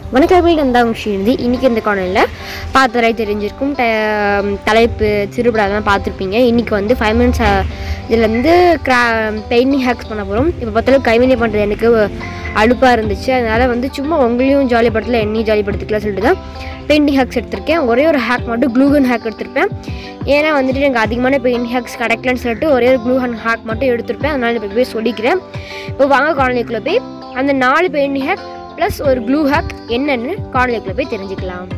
வணக்கம் இருந்தா ஸ்ரீநிதி இன்றைக்கி இந்த காணொலியில் பார்த்தவரை தெரிஞ்சிருக்கும் ட தலைப்பு சிறுபடம் அதெல்லாம் பார்த்துருப்பீங்க இன்றைக்கி வந்து ஃபைவ் மினிட்ஸ் இதில் வந்து கிரா பெயிண்டிங் ஹேக்ஸ் பண்ண போகிறோம் இப்போ பார்த்தாலும் கைவினை பண்ணுறது எனக்கு அலுப்பாக இருந்துச்சு அதனால் வந்து சும்மா உங்களையும் ஜாலிப்படுத்தல என்னையும் ஜாலிப்படுத்திக்கலாம் சொல்லிட்டு தான் பெயிண்டிங் ஹேக்ஸ் எடுத்திருக்கேன் ஒரே ஒரு ஹேக் மட்டும் க்ளூகன் ஹேக் எடுத்திருப்பேன் ஏன்னா வந்துட்டு எனக்கு அதிகமான பெயிண்டிங் ஹேக்ஸ் கிடைக்கலன்னு சொல்லிட்டு ஒரே ஒரு க்ளூகன் ஹேக் மட்டும் எடுத்திருப்பேன் அதனால் இப்போ போய் சொல்லிக்கிறேன் இப்போ வாங்க காணொலிக்குள்ளே போய் அந்த நாலு பெயிண்டிங் ஹேக் ப்ளஸ் ஒரு க்ளூ ஹேக் என்னன்னு காணொலிக்குள்ளே போய் தெரிஞ்சுக்கலாம்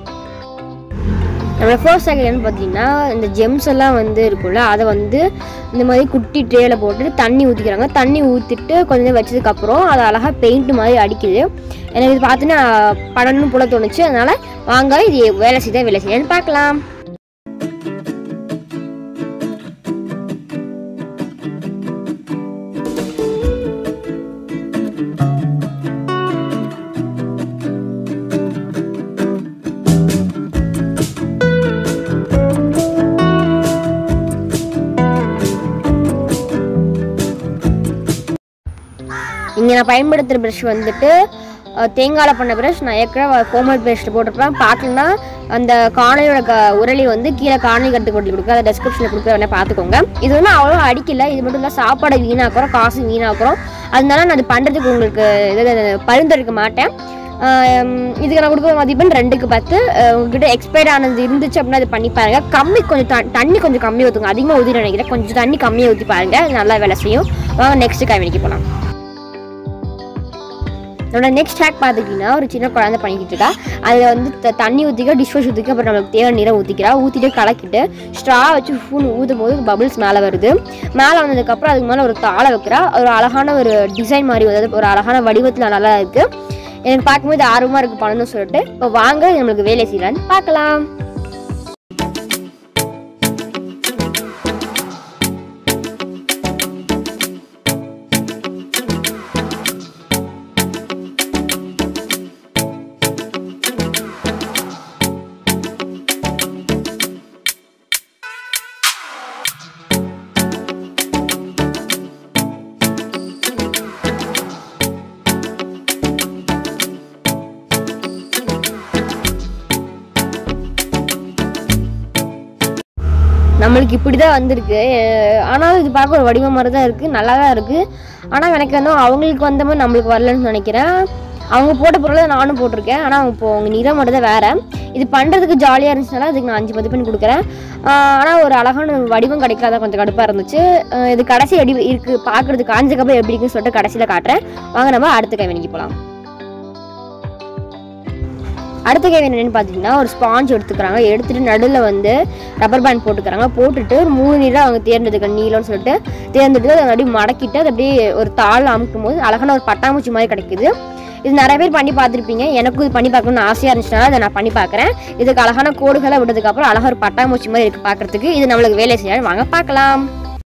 நம்ம ஃபர்ஸ்ட் ஹேக் என்னன்னு பார்த்தீங்கன்னா இந்த ஜெம்ஸ் எல்லாம் வந்து இருக்கும்ல அதை வந்து இந்த மாதிரி குட்டி ட்ரேயில் போட்டு தண்ணி ஊற்றிக்கிறாங்க தண்ணி ஊற்றிட்டு கொஞ்ச நேரம் வச்சதுக்கப்புறம் அது அழகாக பெயிண்ட் மாதிரி அடிக்குது எனக்கு இது பார்த்தீங்கன்னா படம்னு போல தோணுச்சு அதனால் வாங்க இது வேலை செய்தா வேலை செய்யன்னு பார்க்கலாம் இங்கே நான் பயன்படுத்துகிற ப்ரஷ் வந்துட்டு அஹ், தேங்காயில் பண்ண ப்ரஷ் நான் ஏற்கனவே கோமல் பேஸ்ட் போட்டிருப்பேன் பார்க்கலன்னா அந்த காணையோட க உரளி வந்து கீழே காணொலி கட்டு கொண்டு கொடுக்க அதை டெஸ்கிரிப்ஷனில் கொடுக்க வேணா பார்த்துக்கோங்க இது வந்து அவ்வளோ அடிக்கல இது மட்டும் இல்லை சாப்பாடை வீணாக்குறோம் காசு வீணாக்குறோம் அதனால நான் அது பண்ணுறதுக்கு உங்களுக்கு இது பரிந்துரைக்க மாட்டேன் ஆஹ் இதுக்கு நான் கொடுக்குற மதிப்பெண் ரெண்டுக்கு பத்து ஆஹ் உங்ககிட்ட எக்ஸ்பயர்ட் ஆனது இருந்துச்சு அப்படின்னா அது பண்ணி பாருங்க கம்மி கொஞ்சம் த- தண்ணி கொஞ்சம் கம்மி ஊற்றுங்க அதிகமாக ஊற்றி நினைக்கிறேன் கொஞ்சம் தண்ணி கம்மியாக ஊற்றி பாருங்க அது நல்லா வேலை செய்யும் வாங்க நெக்ஸ்ட் கைவினைக்கு போகலாம் என்னோட நெக்ஸ்ட் ஹேக் பார்த்துக்கிட்டிங்கன்னா ஒரு சின்ன குழந்தை பண்ணிக்கிட்டு இருக்கா அதில் வந்து த- தண்ணி ஊற்றிக்க டிஷ் வாஷ் ஊற்றிக்க அப்புறம் நம்மளுக்கு தேவை நீரை ஊற்றிக்கிறா ஊற்றிட்டு கலக்கிட்டு ஸ்ட்ரா வச்சு ஃபூன் ஊற்றும் போது பபிள்ஸ் மேலே வருது மேலே வந்ததுக்கப்புறம் அதுக்கு மேலே ஒரு தாளை வைக்கிறா ஒரு அழகான ஒரு டிசைன் மாதிரி அதாவது ஒரு அழகான வடிவத்தில் நல்லா இருக்குது எனக்கு பார்க்கும்போது ஆர்வமாக இருக்குது பண்ணணும்னு சொல்லிட்டு இப்போ வாங்க நம்மளுக்கு வேலை செய்யலான்னு பார்க்கலாம் நம்மளுக்கு இப்படி தான் வந்திருக்கு அஹ் ஆனாலும் இது பார்க்க ஒரு வடிவம் மாதிரி தான் இருக்குது நல்லா தான் இருக்குது ஆனால் எனக்கு வந்து அவங்களுக்கு வந்த மாதிரி நம்மளுக்கு வரலன்னு நினைக்கிறேன் அவங்க போட்ட பொருளை நானும் போட்டிருக்கேன் ஆனால் அவங்க இப்போ அவங்க நிறம் மட்டும் தான் வேறு இது பண்ணுறதுக்கு ஜாலியாக இருந்துச்சுனால அதுக்கு நான் அஞ்சு மதிப்பெண் கொடுக்குறேன் ஆனால் ஒரு அழகான ஒரு வடிவம் கிடைக்காத கொஞ்சம் கடுப்பாக இருந்துச்சு அஹ் இது கடைசி எப்படி இருக்குது பார்க்குறதுக்கு காஞ்சக்கப்புறம் எப்படி இருக்குன்னு சொல்லிட்டு கடைசியில் காட்டுறேன் வாங்க நம்ம அடுத்த கைவினைக்கு போகலாம் அடுத்த கேள்வி என்னன்னு பார்த்தீங்கன்னா ஒரு ஸ்பாஞ்ச் எடுத்துக்கிறாங்க எடுத்துட்டு நடுவில் வந்து ரப்பர் பேண்ட் போட்டுக்கிறாங்க போட்டுட்டு ஒரு மூணு நீராக அவங்க தேர்ந்தெடுக்க நீளம்னு சொல்லிட்டு தேர்ந்தெடுத்து அதை அப்படியே மடக்கிட்டு அதை அப்படியே ஒரு தாள் அமுக்கும் போது அழகான ஒரு பட்டாம்பூச்சி மாதிரி கிடைக்குது இது நிறைய பேர் பண்ணி பார்த்துருப்பீங்க எனக்கும் இது பண்ணி பார்க்கணும்னு ஆசையாக இருந்துச்சுனால அதை நான் பண்ணி பார்க்குறேன் இதுக்கு அழகான கோடுகளை விட்டதுக்கப்புறம் அழகாக ஒரு பட்டாம்பூச்சி மாதிரி இருக்குது பார்க்குறதுக்கு இது நம்மளுக்கு வேலை செய்யாது வாங்க பார்க்கலாம்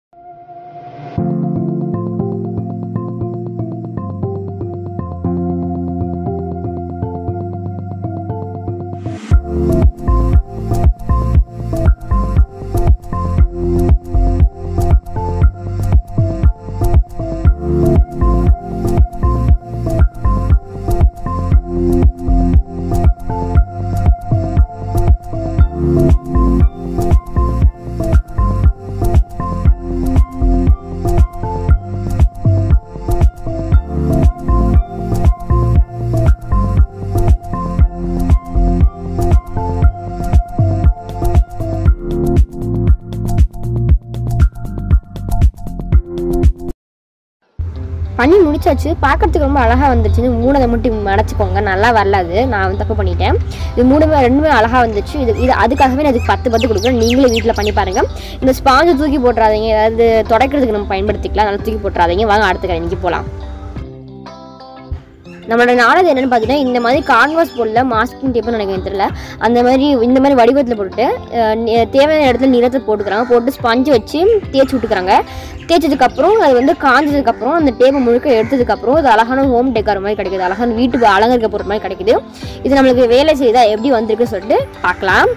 பண்ணி முடிச்சாச்சு பார்க்கறதுக்கு ரொம்ப அழகாக வந்துச்சு இது மூணதை மட்டும் மடச்சிக்கோங்க நல்லா வரல அது நான் வந்து தப்பு பண்ணிட்டேன் இது மூணுமே ரெண்டுமே அழகாக வந்துச்சு இது இது அதுக்காகவே நான் இதுக்கு பத்து பத்து கொடுக்குறேன் நீங்களே வீட்டில் பண்ணி பாருங்கள் இந்த ஸ்பாஞ்சை தூக்கி போட்டுறாதீங்க அதாவது துடைக்கிறதுக்கு நம்ம பயன்படுத்திக்கலாம் நல்லா தூக்கி போட்டுறாதீங்க வாங்க அடுத்த கடைக்கு போகலாம் நம்மளோட நாளது என்னன்னு பார்த்தீங்கன்னா இந்த மாதிரி கான்வாஸ் போடல மாஸ்கிங் டேப்னு எனக்கு தெரியல அந்த மாதிரி இந்த மாதிரி வடிவத்தில் போட்டுட்டு அஹ், நி- தேவையான இடத்துல நிறத்தை போட்டுக்கிறாங்க போட்டு ஸ்பஞ்சு வச்சு தேய்ச்சி விட்டுக்கிறாங்க தேய்ச்சதுக்கப்புறம் அது வந்து காஞ்சதுக்கப்புறம் அந்த டேப்பை முழுக்க எடுத்ததுக்கப்புறம் அது அழகான ஹோம் டெக்கார் மாதிரி கிடைக்குது அழகான வீட்டுக்கு அலங்கரிக்க பொருள் மாதிரி கிடைக்குது இது நம்மளுக்கு வேலை செய்தால் எப்படி வந்திருக்குன்னு சொல்லிட்டு பார்க்கலாம்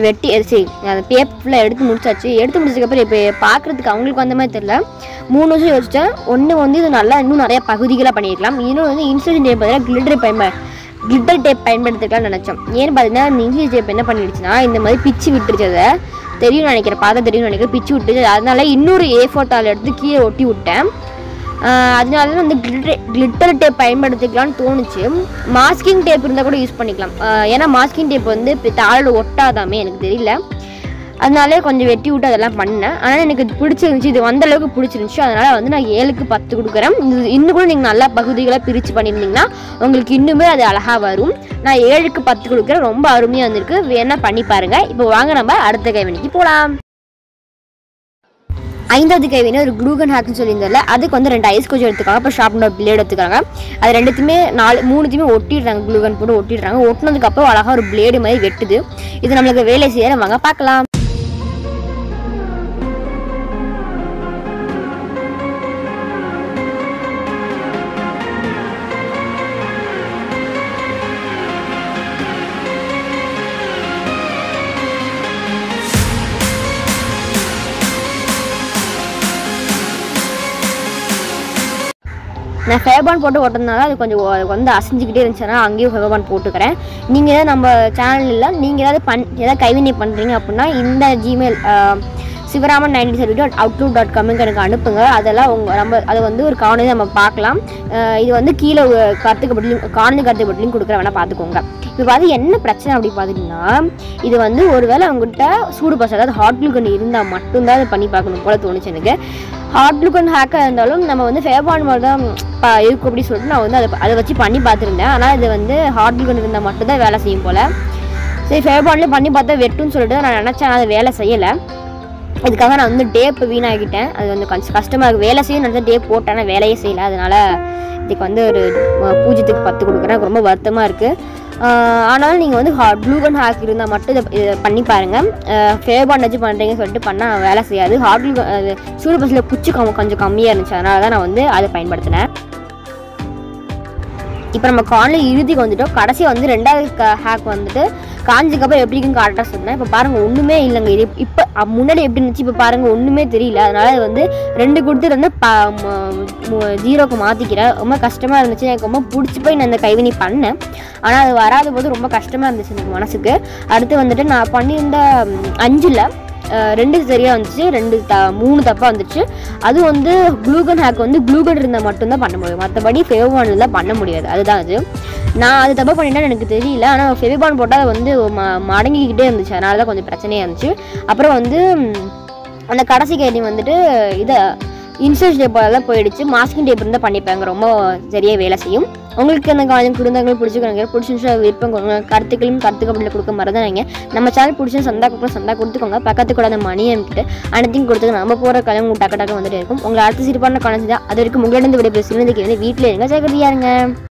வெட்டி சரி அந்த பேப்பர் ஃபுல்லாக எடுத்து முடிச்சாச்சு எடுத்து முடிச்சதுக்கப்புறம் இப்போ பார்க்குறதுக்கு அவங்களுக்கு வந்த மாதிரி தெரியல மூணு வருஷம் யோசிச்சேன் ஒன்று வந்து இது நல்லா இன்னும் நிறைய பகுதிகளாக பண்ணியிருக்கலாம் இன்னொன்று வந்து இன்சூரன்ஸ் டேப் பதிலாக கிளிட்டர் பயன்ப கிளிட்டர் டேப் பயன்படுத்திக்கலாம்னு நினச்சோம் ஏன்னு பார்த்தீங்கன்னா இந்த இன்சூரன்ஸ் டேப் என்ன பண்ணிடுச்சுன்னா இந்த மாதிரி பிச்சு விட்டுருச்சு அதை தெரியும் நினைக்கிறேன் பார்த்தா தெரியும் நினைக்கிறேன் பிச்சு விட்டுருச்சு அதனால இன்னொரு ஏ ஃபோட்டோவில் எடுத்து கீழே ஒட்டி விட்டேன் ஆஹ் அதனால தான் வந்து கிளிட்டர் கிளிட்டர் டேப் பயன்படுத்திக்கலாம்னு தோணுச்சு மாஸ்கிங் டேப் இருந்தால் கூட யூஸ் பண்ணிக்கலாம் ஆஹ் ஏன்னா மாஸ்கிங் டேப் வந்து இப்போ தாளோட ஒட்டாதாமே எனக்கு தெரியல அதனாலே கொஞ்சம் வெட்டி விட்டு அதெல்லாம் பண்ணேன் ஆனால் எனக்கு இது பிடிச்சிருந்துச்சு இது வந்த அளவுக்கு பிடிச்சிருந்துச்சு அதனால் வந்து நான் ஏழுக்கு பத்து கொடுக்குறேன் இது இன்னும் கூட நீங்கள் நல்லா பகுதிகளாக பிரித்து பண்ணியிருந்தீங்கன்னா உங்களுக்கு இன்னுமே அது அழகாக வரும் நான் ஏழுக்கு பத்து கொடுக்குறேன் ரொம்ப அருமையாக வந்திருக்கு வேணா பண்ணி பாருங்கள் இப்போ வாங்க நம்ம அடுத்த கைவினைக்கு போகலாம் ஐந்தாவது கைவினை ஒரு க்ளூகன் ஹேக்னு சொல்லியிருந்தால அதுக்கு வந்து ரெண்டு ஐஸ் கொஞ்சம் எடுத்துக்காங்க அப்புறம் ஷார்ப்னர் பிளேட் எடுத்துக்காங்க அது ரெண்டுத்தையுமே நாலு மூணுத்தையுமே ஒட்டிடுறாங்க க்ளூகன் போட்டு ஒட்டிடுறாங்க ஒட்டினதுக்கப்புறம் அழகாக ஒரு பிளேடு மாதிரி வெட்டுது இது நம்மளுக்கு வேலை செய்ய வாங்க பார்க்கலாம் நான் ஃபேபான் போட்டு ஓட்டுறதுனால அது கொஞ்சம் ஒ- வந்து அசைஞ்சிக்கிட்டே இருந்துச்சுன்னா அங்கேயும் ஃபேபான் போட்டுக்கிறேன் நீங்கள் ஏதாவது நம்ம சேனலில் நீங்கள் ஏதாவது பண் ஏதாவது கைவினை பண்ணுறீங்க அப்படின்னா இந்த Gmail Sivaraman ninety seven dot Outlook dot காம்க்கு எனக்கு அனுப்புங்க அதெல்லாம் உங்கள் நம்ம அதை வந்து ஒரு காணொலி நம்ம பார்க்கலாம் அஹ் இது வந்து கீழே ஒரு கருத்துக்கு பதிலும் காணொலி கருத்து பதிலும் கொடுக்குற வேணால் பார்த்துக்கோங்க இப்போ பார்த்து என்ன பிரச்சனை அப்படி பார்த்துட்டிங்கன்னா இது வந்து ஒருவேளை அவங்ககிட்ட சூடு பச அதாவது ஹாட் க்ளூகன் இருந்தால் மட்டும்தான் அதை பண்ணி பார்க்கணும் போல தோணுச்சு எனக்கு ஹாட் க்ளூகன் ஹேக்காக இருந்தாலும் நம்ம வந்து ஃபேபான் மாதிரி தான் ப- இருக்கும் அப்படின்னு சொல்லிட்டு நான் வந்து அதை அதை வச்சு பண்ணி பார்த்துருந்தேன் ஆனால் இது வந்து ஹாட் க்ளூகன் இருந்தால் மட்டும்தான் வேலை செய்யும் போல் சரி ஃபேபான்லேயும் பண்ணி பார்த்தா வெட்டுன்னு சொல்லிட்டு நான் நினச்சேன் அது வேலை செய்யலை இதுக்காக நான் வந்து டேப் வீணாகிட்டேன் அது வந்து கொஞ்சம் கஷ்டமாக இருக்குது வேலை செய்ய நினச்சா டேப் போட்டேன் ஆனால் வேலையே செய்யலை அதனால் இதுக்கு வந்து ஒரு அஹ், பூஜ்ஜியத்துக்கு பத்து கொடுக்குறேன் எனக்கு ரொம்ப வருத்தமாக இருக்குது ஆனாலும் நீங்கள் வந்து ப்ளூகன் ஹேக் இருந்தால் மட்டும் இதை இதை பண்ணி பாருங்கள் ஃபேபான் வச்சு பண்ணுறீங்கன்னு சொல்லிட்டு பண்ணால் வேலை செய்யாது ஹாட் க்ளூ சூடு பஸ்ஸில் குச்சி கம் கொஞ்சம் கம்மியாக இருந்துச்சு அதனால தான் நான் வந்து அதை பயன்படுத்தினேன் இப்போ நம்ம காலில் இறுதிக்கு வந்துட்டோம் கடைசி வந்து ரெண்டாவது ஹேக் வந்துட்டு காஞ்சதுக்கப்புறம் எப்படி இருக்குன்னு கரெக்டாக சொன்னேன் இப்போ பாருங்க ஒன்றுமே இல்லைங்க இது இப்போ அ- முன்னாடி எப்படி இருந்துச்சு இப்போ பாருங்க ஒன்றுமே தெரியல அதனால அது வந்து ரெண்டு கொடுத்துட்டு வந்து ப ம- மு- ஜீரோக்கு மாற்றிக்கிறேன் ரொம்ப கஷ்டமாக இருந்துச்சு எனக்கு ரொம்ப பிடிச்சி போய் நான் இந்த கைவினை பண்ணேன் ஆனால் அது வராத போது ரொம்ப கஷ்டமாக இருந்துச்சு எனக்கு மனசுக்கு அடுத்து வந்துட்டு நான் பண்ணியிருந்த ம், அஞ்சில் அஹ், ரெண்டு சரியாக வந்துச்சு ரெண்டு த மூணு தப்பாக வந்துச்சு அது வந்து க்ளூகன் ஹேக் வந்து க்ளூகன் இருந்தால் மட்டும்தான் பண்ண முடியும் மற்றபடி ஃபெவிபானில் பண்ண முடியாது அதுதான் அது நான் அது தப்பாக பண்ணிட்டேன்னு எனக்கு தெரியல ஆனால் ஃபெவிபான் போட்டால் அது வந்து ம மடங்கிக்கிட்டே இருந்துச்சு அதனால தான் கொஞ்சம் பிரச்சனையாக இருந்துச்சு அப்புறம் வந்து ம், அந்த கடைசி கேள்வி வந்துட்டு இதை இன்சூரன்ஸ் டேப்பெல்லாம் போயிடுச்சு மாஸ்கிங் டேப் இருந்தால் பண்ணிப்பாங்க ரொம்ப சரியாக வேலை செய்யும் உங்களுக்கு அந்த காலேஜ் குடும்பங்கள் பிடிச்சிக்கிறாங்க பிடிச்சிருந்துச்சா விருப்பம் கொடுங்க கருத்துக்களும் கருத்துக்கப்பில் கொடுக்க மறந்துடாங்க நம்ம சேனல் பிடிச்சி சந்தா கொடுக்கலாம் சந்தா கொடுத்துக்கோங்க பக்கத்து கூட அந்த மணி அனுப்பிட்டு அனைத்தையும் கொடுத்துக்க நம்ம போகிற கலம் உங்களுக்கு டக்கு டக்கு வந்துட்டு இருக்கும் உங்களை அடுத்த சிறப்பான காலேஜ் தான் அது வரைக்கும் உங்களிடம் விடைபெற சிறந்ததுக்கு வந்து வீட்டில் இருங்க ஜாக்கிரதையா இருங்க